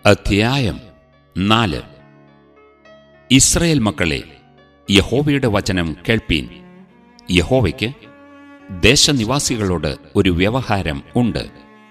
അധ്യായം നാല് ഇസ്രയേൽ മക്കളെ യഹോവയുടെ വചനം കേൾപ്പീൻ യഹോവയ്ക്ക് ദേശനിവാസികളോട് ഒരു വ്യവഹാരം ഉണ്ട്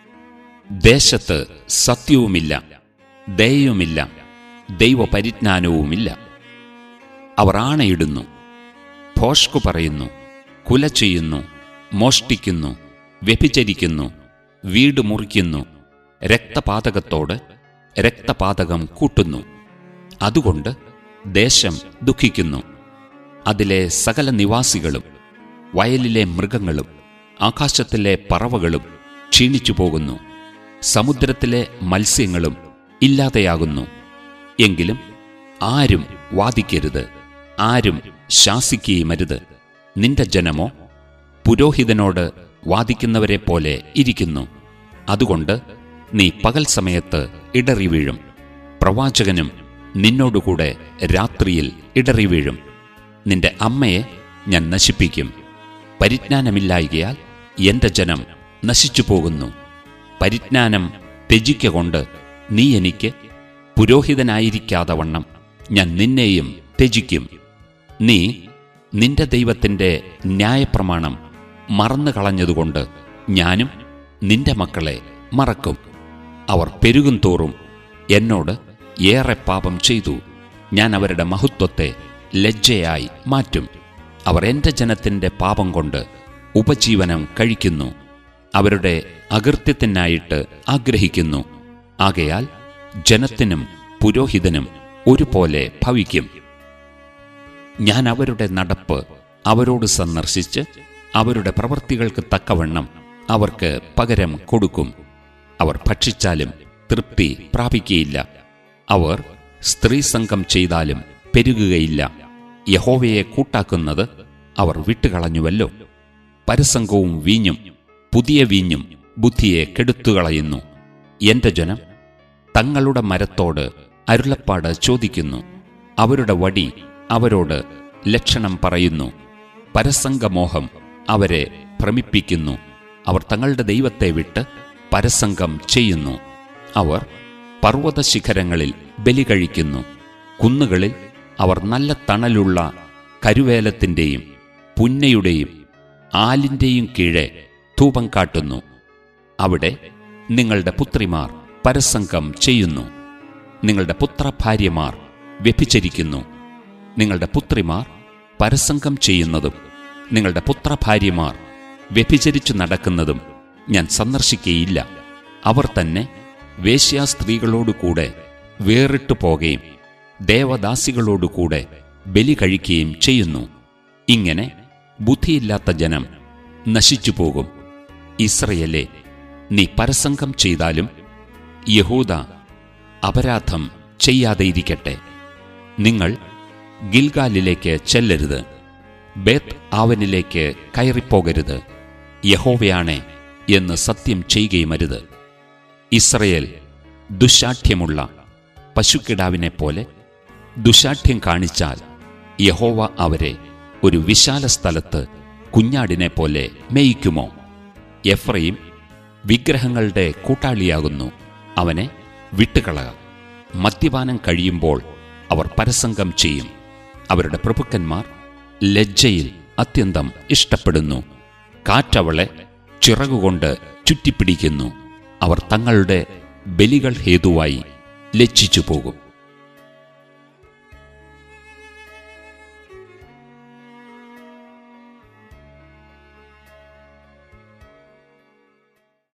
ദേശത്ത് സത്യവുമില്ല ദയയുമില്ല ദൈവപരിജ്ഞാനവുമില്ല അവർ ആണയിടുന്നു ഭോഷ്കു പറയുന്നു കുല ചെയ്യുന്നു മോഷ്ടിക്കുന്നു വ്യഭിചരിക്കുന്നു വീട് മുറിക്കുന്നു രക്തപാതകത്തോട് രക്തപാതകം കൂട്ടുന്നു അതുകൊണ്ട് ദേശം ദുഃഖിക്കുന്നു അതിലെ സകല നിവാസികളും വയലിലെ മൃഗങ്ങളും ആകാശത്തിലെ പറവകളും ക്ഷീണിച്ചു പോകുന്നു സമുദ്രത്തിലെ മത്സ്യങ്ങളും ഇല്ലാതെയാകുന്നു എങ്കിലും ആരും വാദിക്കരുത് ആരും ശാസിക്കുകയുമരുത് നിന്റെ ജനമോ പുരോഹിതനോട് വാദിക്കുന്നവരെ പോലെ ഇരിക്കുന്നു അതുകൊണ്ട് നീ പകൽ സമയത്ത് ഇടറി വീഴും പ്രവാചകനും നിന്നോടുകൂടെ രാത്രിയിൽ ഇടറി വീഴും നിന്റെ അമ്മയെ ഞാൻ നശിപ്പിക്കും പരിജ്ഞാനമില്ലായികയാൽ എന്റെ ജനം നശിച്ചു പോകുന്നു പരിജ്ഞാനം ത്യജിക്കൊണ്ട് നീ എനിക്ക് പുരോഹിതനായിരിക്കാതെ വണ്ണം ഞാൻ നിന്നെയും ത്യജിക്കും നീ നിന്റെ ദൈവത്തിന്റെ ന്യായപ്രമാണം മറന്നു കളഞ്ഞതുകൊണ്ട് ഞാനും നിന്റെ മക്കളെ മറക്കും അവർ പെരുകും തോറും എന്നോട് ഏറെ പാപം ചെയ്തു ഞാൻ അവരുടെ മഹത്വത്തെ ലജ്ജയായി മാറ്റും അവർ എന്റെ ജനത്തിന്റെ പാപം കൊണ്ട് ഉപജീവനം കഴിക്കുന്നു അവരുടെ അകൃത്യത്തിനായിട്ട് ആഗ്രഹിക്കുന്നു ആകയാൽ ജനത്തിനും പുരോഹിതനും ഒരുപോലെ ഭവിക്കും ഞാൻ അവരുടെ നടപ്പ് അവരോട് സന്ദർശിച്ച് അവരുടെ പ്രവൃത്തികൾക്ക് തക്കവണ്ണം അവർക്ക് പകരം കൊടുക്കും അവർ ഭക്ഷിച്ചാലും തൃപ്തി പ്രാപിക്കുകയില്ല അവർ സ്ത്രീസംഗം ചെയ്താലും പെരുകുകയില്ല യഹോവയെ കൂട്ടാക്കുന്നത് അവർ വിട്ടുകളഞ്ഞുവല്ലോ പരസംഗവും വീഞ്ഞും പുതിയ വീഞ്ഞും ബുദ്ധിയെ കെടുത്തുകളയുന്നു എന്റെ ജനം തങ്ങളുടെ മരത്തോട് അരുളപ്പാട് ചോദിക്കുന്നു അവരുടെ വടി അവരോട് ലക്ഷണം പറയുന്നു പരസംഗമോഹം അവരെ ഭ്രമിപ്പിക്കുന്നു അവർ തങ്ങളുടെ ദൈവത്തെ വിട്ട് പരസംഗം ചെയ്യുന്നു അവർ പർവ്വത ശിഖരങ്ങളിൽ ബലി കഴിക്കുന്നു കുന്നുകളിൽ അവർ നല്ല തണലുള്ള കരുവേലത്തിൻ്റെയും പുന്നയുടെയും ആലിൻ്റെയും കീഴെ ധൂപം കാട്ടുന്നു അവിടെ നിങ്ങളുടെ പുത്രിമാർ പരസംഗം ചെയ്യുന്നു നിങ്ങളുടെ പുത്രഭാര്യമാർ വ്യഭിചരിക്കുന്നു നിങ്ങളുടെ പുത്രിമാർ പരസംഗം ചെയ്യുന്നതും നിങ്ങളുടെ പുത്രഭാര്യമാർ വ്യഭിചരിച്ചു നടക്കുന്നതും ഞാൻ സന്ദർശിക്കുകയില്ല അവർ തന്നെ വേശ്യാസ്ത്രീകളോടുകൂടെ വേറിട്ടു പോകുകയും ദേവദാസികളോടുകൂടെ ബലി കഴിക്കുകയും ചെയ്യുന്നു ഇങ്ങനെ ബുദ്ധിയില്ലാത്ത ജനം നശിച്ചു പോകും ഇസ്രയേലെ നീ പരസംഗം ചെയ്താലും യഹൂദ അപരാധം ചെയ്യാതെയിരിക്കട്ടെ നിങ്ങൾ ഗിൽഗാലിലേക്ക് ചെല്ലരുത് ബേത്ത് ആവനിലേക്ക് കയറിപ്പോകരുത് യഹോവയാണേ എന്ന് സത്യം ചെയ്യുകയുമരുത് ഇസ്രയേൽ ദുശാഠ്യമുള്ള പശുക്കിടാവിനെ പോലെ ദുശാഠ്യം കാണിച്ചാൽ യഹോവ അവരെ ഒരു വിശാല സ്ഥലത്ത് കുഞ്ഞാടിനെ പോലെ മേയിക്കുമോ എഫ്രയും വിഗ്രഹങ്ങളുടെ കൂട്ടാളിയാകുന്നു അവനെ വിട്ടുകളക മദ്യപാനം കഴിയുമ്പോൾ അവർ പരസംഗം ചെയ്യും അവരുടെ പ്രഭുക്കന്മാർ ലജ്ജയിൽ അത്യന്തം ഇഷ്ടപ്പെടുന്നു കാറ്റവളെ ചിറകുകൊണ്ട് ചുറ്റിപ്പിടിക്കുന്നു അവർ തങ്ങളുടെ ബലികൾ ഹേതുവായി ലജ്ജിച്ചു പോകും